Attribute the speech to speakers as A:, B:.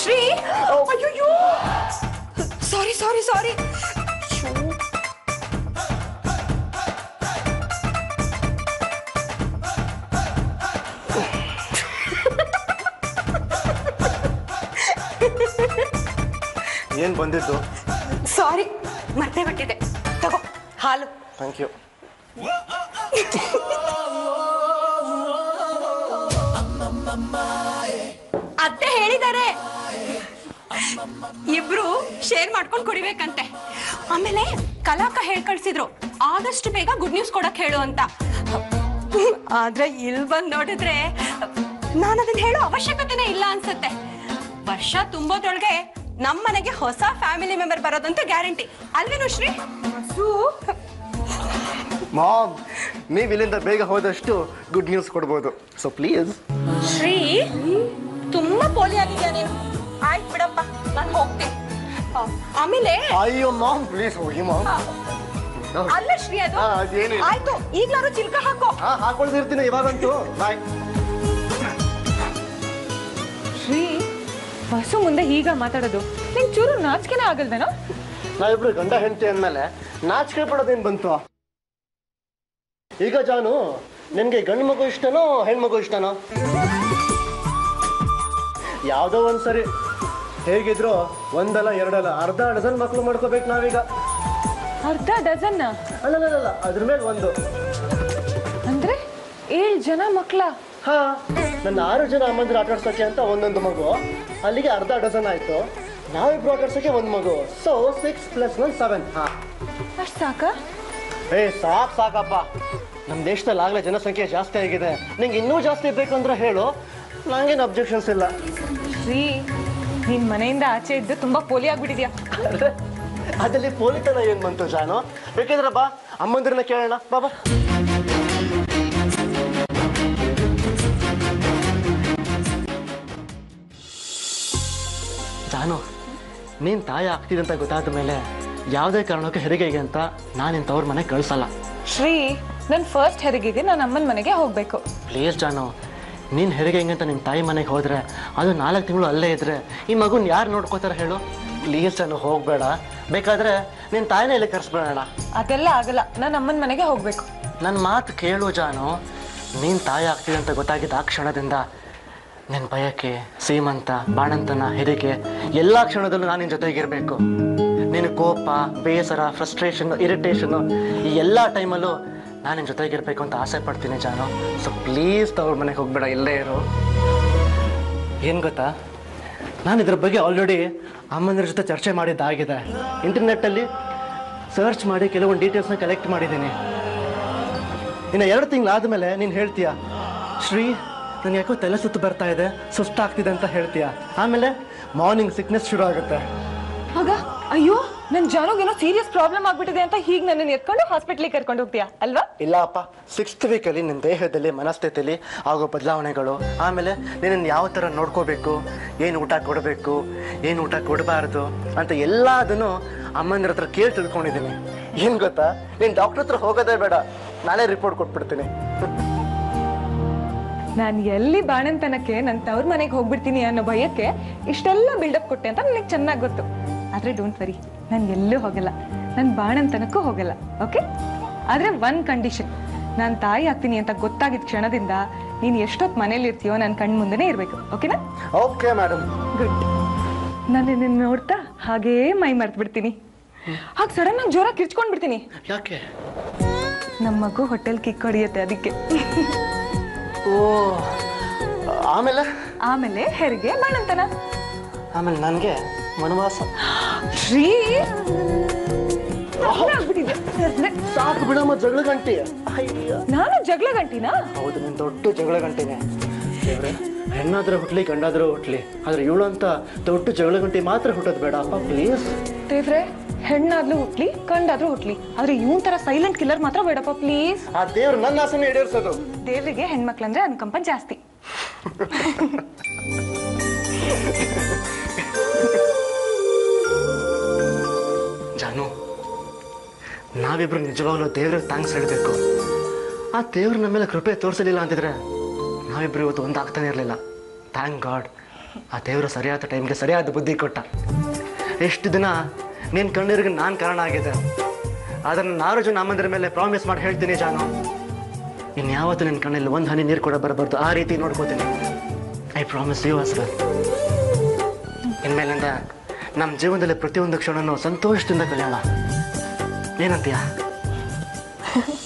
A: ಶ್ರೀ ಅಯ್ಯೋ ಸಾರಿ ಸಾರಿ ಸಾರಿ
B: ಏನು ಬಂದಿದ್ದು
A: ಸಾರಿ ಮರ್ತೇ ಬಿಟ್ಟಿದೆ ತಗೋ ಹಾಲು
B: ಥ್ಯಾಂಕ್ ಯು
A: ಅತ್ತೆ ಹೇಳಿದ್ದಾರೆ ಇಬ್ರು ಶೇರ್ ಮಾಡ್ಕೊಂಡು ಕುಡಿಬೇಕಂತೆ ಆಮೇಲೆ ಕಲಾಕ ಹೇಳ್ ಕಳ್ಸಿದ್ರು ಆದಷ್ಟು ಬೇಗ ಗುಡ್ ನ್ಯೂಸ್ ಕೊಡಕ್ ಹೇಳು ಅಂತ ಆದ್ರೆ ಇಲ್ ಬಂದ್ ನೋಡಿದ್ರೆ ನಾನು ಅದನ್ನ ಹೇಳೋ ಅವಶ್ಯಕತೆನೇ ಇಲ್ಲ ಅನ್ಸುತ್ತೆ ವರ್ಷ ತುಂಬೋದ್ರೊಳಗೆ ನಮ್ ಮನೆಗೆ ಹೊಸ ಫ್ಯಾಮಿಲಿ ಮೆಂಬರ್ ಬರೋದಂತೂ ಗ್ಯಾರಂಟಿ ಅಲ್ವೇನು ಶ್ರೀ
B: ಮಾಮ್ ನೀವು ಇಲ್ಲಿಂದ ಬೇಗ ಹೋದಷ್ಟು ಗುಡ್ ನ್ಯೂಸ್ ಕೊಡ್ಬೋದು ಸೊ ಪ್ಲೀಸ್
A: ಶ್ರೀ ತುಂಬಾ ಪೋಲಿ ಆಗಿದ್ಯಾ ನೀನು ಆಯ್ತು ಬಿಡಪ್ಪ ನಾನು ಹೋಗ್ತೀನಿ ಆ, ಆಮೇಲೆ
B: ಅಯ್ಯೋ ಮಾಮ್ ಪ್ಲೀಸ್ ಹೋಗಿ ಮಾಮ್
A: ಅಲ್ಲ ಶ್ರೀ ಅದು
B: ಹಾ, ಅದೇನಿಲ್ಲ.
A: ಆಯ್ತು ಈಗ್ಲಾರು ಚಿಲ್ಕ ಹಾಕೋ
B: ಹಾ ಹಾಕೊಳ್ತಿರ್ತೀನಿ ಇವಾಗಂತೂ ಬಾಯ್
C: ಶ್ರೀ ಬಸ್ಸು ಮುಂದೆ ಹೀಗ ಮಾತಾಡೋದು ನಿಂಗೆ ಚೂರು ನಾಚಿಕೆನೇ ಆಗಲ್ದೇನೋ
B: ನಾವಿಬ್ರು ಗಂಡ ಹೆಂಡತಿ ಅಂದಮೇಲೆ ನಾಚಿಕೆ ಪಡೋದೇನು ಬಂತು ಈಗ ಜಾನು ನಿನಗೆ ಗಂಡು ಮಗು ಇಷ್ಟನೋ ಹೆಣ್ಮಗು ಇಷ್ಟನೋ ಯಾವುದೋ ಒಂದು ಸರಿ ಹೇಗಿದ್ರು ಒಂದಲ್ಲ ಎರಡಲ್ಲ ಅರ್ಧ ಡಜನ್ ಮಕ್ಕಳು ಮಾಡ್ಕೋಬೇಕು ನಾವೀಗ
C: ಅರ್ಧ ಡಜನ್ನ
B: ಅಲ್ಲಲ್ಲ ಅದ್ರ ಮೇಲೆ ಒಂದು
C: ಅಂದ್ರೆ ಏಳು ಜನ ಮಕ್ಳ
B: ಹಾ ನನ್ನ ಆರು ಜನ ಅಮ್ಮಂದ್ರ ಆಟಾಡ್ಸೋಕೆ ಅಂತ ಒಂದೊಂದು ಮಗು ಅಲ್ಲಿಗೆ ಅರ್ಧ ಡಜನ್ ಆಯ್ತು ನಾವಿಬ್ರು ಆಟಾಡ್ಸೋಕೆ ಒಂದು ಮಗು so six plus one seven ಹಾ
C: ಅಷ್ಟು ಸಾಕ
B: ಏ ಸಾಕ್ ಸಾಕಪ್ಪ ನಮ್ಮ ದೇಶದಲ್ಲಿ ಆಗಲೇ ಜನಸಂಖ್ಯೆ ಜಾಸ್ತಿ ಆಗಿದೆ ನಿಂಗೆ ಇನ್ನೂ ಜಾಸ್ತಿ ಬೇಕಂದ್ರೆ ಹೇಳು ನಂಗೇನು ಅಬ್ಜೆಕ್ಷನ್ಸ್ ಇಲ್ಲ
C: ಶ್ರೀ ನಿನ್ ಮನೆಯಿಂದ ಆಚೆ ಇದ್ದು ತುಂಬಾ ಪೋಲಿ ಆಗ್ಬಿಟ್ಟಿದ್ಯಾ
B: ಅದಲ್ಲಿ ಪೋಲಿತನ ಏನ್ ಬಂತು ಜಾನು ಬೇಕಿದ್ರೆ ಬಾ ಅಮ್ಮಂದಿರನ್ನ ಕೇಳೋಣ ಬಾ ಬಾ ಜಾನು ನೀನ್ ತಾಯಿ ಆಗ್ತಿದೆ ಅಂತ ಗೊತ್ತಾದ ಮೇಲೆ ಯಾವುದೇ ಕಾರಣಕ್ಕೂ ಹೆರಿಗೆಗೆ ಅಂತ ನಾನು ನಿನ್ ತವ್ರ ಮನೆ ಕಳ್ಸಲ್ಲ
C: ಶ್ರೀ ನನ್ ಫಸ್ಟ್ ಹೆರಿಗೆಗೆ ನಾನು ಅಮ್ಮನ ಮನೆಗೆ ಹೋಗ್ಬೇಕು
B: ಪ್ಲೀಸ್ ಜಾನು ನೀನು ಹೆರಿಗೆ ಅಂತ ನಿಮ್ಮ ತಾಯಿ ಮನೆಗೆ ಹೋದ್ರೆ ಅದು ನಾಲ್ಕು ತಿಂಗಳು ಅಲ್ಲೇ ಇದ್ರೆ ಈ ಮಗುನ ಯಾರು ನೋಡ್ಕೋತಾರೆ ಹೇಳು ಪ್ಲೀಸ್ ಜಾನು ಹೋಗಬೇಡ ಬೇಕಾದ್ರೆ ನಿನ್ನ ತಾಯಿನ ಇಲ್ಲಿ ಕರ್ಸ್ಬೇಡ
C: ಅದೆಲ್ಲ ಆಗಲ್ಲ ನಾನು ಅಮ್ಮನ ಮನೆಗೆ ಹೋಗ್ಬೇಕು
B: ನನ್ನ ಮಾತು ಕೇಳು ಜಾನು ನೀನು ತಾಯಿ ಆಗ್ತಿದೆ ಅಂತ ಗೊತ್ತಾಗಿದ್ದ ಆ ಕ್ಷಣದಿಂದ ನಿನ್ನ ಭಯಕ್ಕೆ ಸೀಮಂತ ಬಾಣಂತನ ಹೆರಿಗೆ ಎಲ್ಲ ಕ್ಷಣದಲ್ಲೂ ನಾನು ನಿನ್ನ ಜೊತೆಗಿರಬೇಕು ನಿನ್ನ ಕೋಪ ಬೇಸರ ಫ್ರಸ್ಟ್ರೇಷನ್ ಇರಿಟೇಷನು ಈ ಎಲ್ಲ ಟೈಮಲ್ಲೂ ನಾನು ನಿನ್ನ ಜೊತೆಗಿರ್ಬೇಕು ಅಂತ ಆಸೆ ಪಡ್ತೀನಿ ಜಾನು ಸೊ ಪ್ಲೀಸ್ ತವ್ರ ಮನೆಗೆ ಹೋಗ್ಬೇಡ ಇಲ್ಲೇ ಇರು ಏನು ಗೊತ್ತಾ ನಾನು ಇದ್ರ ಬಗ್ಗೆ ಆಲ್ರೆಡಿ ಅಮ್ಮಂದ್ರ ಜೊತೆ ಚರ್ಚೆ ಮಾಡಿದ್ದಾಗಿದೆ ಇಂಟರ್ನೆಟ್ಟಲ್ಲಿ ಸರ್ಚ್ ಮಾಡಿ ಕೆಲವೊಂದು ಡೀಟೇಲ್ಸ್ನ ಕಲೆಕ್ಟ್ ಮಾಡಿದ್ದೀನಿ ಇನ್ನು ಎರಡು ತಿಂಗಳಾದಮೇಲೆ ನೀನು ಹೇಳ್ತೀಯ ಶ್ರೀ ನನಗೆ ಯಾಕೋ ತಲೆ ಸುತ್ತು ಬರ್ತಾ ಇದೆ ಸುಸ್ತಾಗ್ತಿದೆ ಅಂತ ಹೇಳ್ತೀಯ ಆಮೇಲೆ ಮಾರ್ನಿಂಗ್ ಸಿಕ್ನೆಸ್ ಶುರು ಆಗುತ್ತೆ
C: ಆಗ ಅಯ್ಯೋ ನನ್ ಜಾನುಗೇನೋ ಸೀರಿಯಸ್ ಪ್ರಾಬ್ಲಮ್ ಆಗ್ಬಿಟ್ಟಿದೆ ಅಂತ ಹೀಗೆ ನನ್ನನ್ನು ಎತ್ಕೊಂಡು ಹಾಸ್ಪಿಟ್ಲಿಗೆ ಕರ್ಕೊಂಡು ಹೋಗ್ತೀಯಾ ಅಲ್ವಾ
B: ಇಲ್ಲ ಅಪ್ಪ ಸಿಕ್ಸ್ತ್ ವೀಕಲ್ಲಿ ನಿನ್ನ ದೇಹದಲ್ಲಿ ಮನಸ್ಥಿತಿಯಲ್ಲಿ ಆಗೋ ಬದಲಾವಣೆಗಳು ಆಮೇಲೆ ನಿನ್ನನ್ನು ಯಾವ ಥರ ನೋಡ್ಕೋಬೇಕು ಏನು ಊಟ ಕೊಡಬೇಕು ಏನು ಊಟ ಕೊಡಬಾರ್ದು ಅಂತ ಎಲ್ಲದನ್ನು ಅಮ್ಮಂದ್ರ ಹತ್ರ ಕೇಳಿ ತಿಳ್ಕೊಂಡಿದ್ದೀನಿ ಏನು ಗೊತ್ತಾ ನೀನು ಡಾಕ್ಟರ್ ಹತ್ರ ಹೋಗೋದೇ ಬೇಡ ನಾನೇ ರಿಪೋರ್ಟ್ ಕೊಟ್ಬಿಡ್ತೀನಿ
C: ನಾನು ಎಲ್ಲಿ ಬಾಣಂತನಕ್ಕೆ ನನ್ನ ತವ್ರ ಮನೆಗೆ ಹೋಗ್ಬಿಡ್ತೀನಿ ಅನ್ನೋ ಭಯಕ್ಕೆ ಇಷ್ಟೆಲ್ಲ ಬಿಲ್ಡಪ್ ಕೊಟ್ಟೆ ಅಂತ ನನಗೆ ಚೆನ್ನಾಗಿ ಗೊತ್ತು ಆದ್ರೆ ಡೋಂಟ್ ವರಿ ನಾನು ಎಲ್ಲೂ ಹೋಗಲ್ಲ ನಾನು ಬಾಣಂತನಕ್ಕೂ ಹೋಗಲ್ಲ ಓಕೆ ಆದ್ರೆ ಒನ್ ಕಂಡೀಷನ್ ನಾನು ತಾಯಿ ಆಗ್ತೀನಿ ಅಂತ ಗೊತ್ತಾಗಿದ್ದ ಕ್ಷಣದಿಂದ ನೀನು ಎಷ್ಟೊತ್ತು ಮನೇಲಿ ಇರ್ತೀಯೋ ನನ್ನ ಕಣ್ ಮುಂದೆನೇ ಇರಬೇಕು ಓಕೆನಾ
B: ಓಕೆ ಮೇಡಮ್
C: ಗುಡ್ ನಾನು ನಿನ್ನ ನೋಡ್ತಾ ಹಾಗೇ ಮೈ ಮರ್ತು ಬಿಡ್ತೀನಿ ಹಾಗೆ ಸಡನ್ ಆಗಿ ಜೋರಾಗಿ ಕಿರ್ಚ್ಕೊಂಡ್ ಬಿಡ್ತೀನಿ
B: ಯಾಕೆ
C: ನಮ್ಮ ಮಗು ಹೊಟ್ಟೆಲ್ ಕಿಕ್ ಹೊಡಿಯುತ್ತೆ ಅದಕ್ಕೆ
B: ಓ ಆಮೇಲೆ
C: ಆಮೇಲೆ ಹೆರಿಗೆ ಬಾಣಂತನ
B: ಆಮೇಲೆ ನನಗೆ ವನವಾಸ
C: ಶ್ರೀ ಆಗ್ಬಿಟ್ಟಿದೆ ಅಂದ್ರೆ
B: ಸಾಕು ಬಿಡಮ್ಮ ಜಗಳ ಗಂಟೆ ಅಯ್ಯ
C: ನಾನು ಜಗಳ ಗಂಟಿನಾ
B: ಹೌದು ನಿನ್ ದೊಡ್ಡ ಜಗಳ ಗಂಟೆನೆ ದೇವ್ರೆ ಹೆಣ್ಣಾದ್ರೆ ಹುಟ್ಲಿ ಗಂಡಾದ್ರೂ ಹುಟ್ಲಿ ಆದ್ರೆ ಇವಳು ಅಂತ ದೊಡ್ಡ ಜಗಳ ಗಂಟೆ ಮಾತ್ರ ಹುಟ್ಟೋದು ಬೇಡ ಅಪ್ಪ ಪ್ಲೀಸ್
C: ದೇವ್ರೆ ಹೆಣ್ಣಾದ್ರೂ ಹುಟ್ಲಿ ಗಂಡಾದ್ರೂ ಹುಟ್ಲಿ ಆದ್ರೆ ಇವನ್ ತರ ಸೈಲೆಂಟ್ ಕಿಲ್ಲರ್ ಮಾತ್ರ ಬೇಡಪ್ಪ ಪ್ಲೀಸ್
B: ಆ ದೇವ್ರು ನನ್ನ ಆಸೆನ ಈಡೇರ್ಸೋದು
C: ದೇವ್ರಿಗೆ ಹೆಣ್ಮಕ್ಳಂದ್ರೆ ಅನುಕಂಪ ಜಾಸ್ತಿ
B: ಜಾನು ನಾವಿಬ್ರು ನಿಜವಾಗ್ಲೂ ದೇವ್ರಿಗೆ ಥ್ಯಾಂಕ್ಸ್ ಹೇಳಬೇಕು ಆ ದೇವ್ರು ನಮ್ಮ ಮೇಲೆ ಕೃಪೆ ತೋರಿಸಲಿಲ್ಲ ಅಂತಿದ್ರೆ ನಾವಿಬ್ರು ಇವತ್ತು ಒಂದಾಗ್ತಾನೆ ಇರಲಿಲ್ಲ ಥ್ಯಾಂಕ್ ಗಾಡ್ ಆ ದೇವರು ಸರಿಯಾದ ಟೈಮ್ಗೆ ಸರಿಯಾದ ಬುದ್ಧಿ ಕೊಟ್ಟ ಎಷ್ಟು ದಿನ ನಿನ್ನ ಕಣ್ಣೀರಿಗೆ ನಾನು ಕಾರಣ ಆಗಿದೆ ಅದನ್ನು ನಾರು ನಮ್ಮಂದ್ರ ಮೇಲೆ ಪ್ರಾಮಿಸ್ ಮಾಡಿ ಹೇಳ್ತೀನಿ ಜಾನು ಇನ್ಯಾವತ್ತೂ ನಿನ್ನ ಕಣ್ಣಲ್ಲಿ ಒಂದು ಹನಿ ನೀರು ಕೂಡ ಬರಬಾರ್ದು ಆ ರೀತಿ ನೋಡ್ಕೋತೀನಿ ಐ ಪ್ರಾಮಿಸ್ ಯು ಅಸ್ರ ಇನ್ಮೇಲಿಂದ ನಮ್ಮ ಜೀವನದಲ್ಲಿ ಪ್ರತಿಯೊಂದು ಕ್ಷಣನೂ ಸಂತೋಷದಿಂದ ಕಲಿಯೋಣ ಏನಂತೀಯ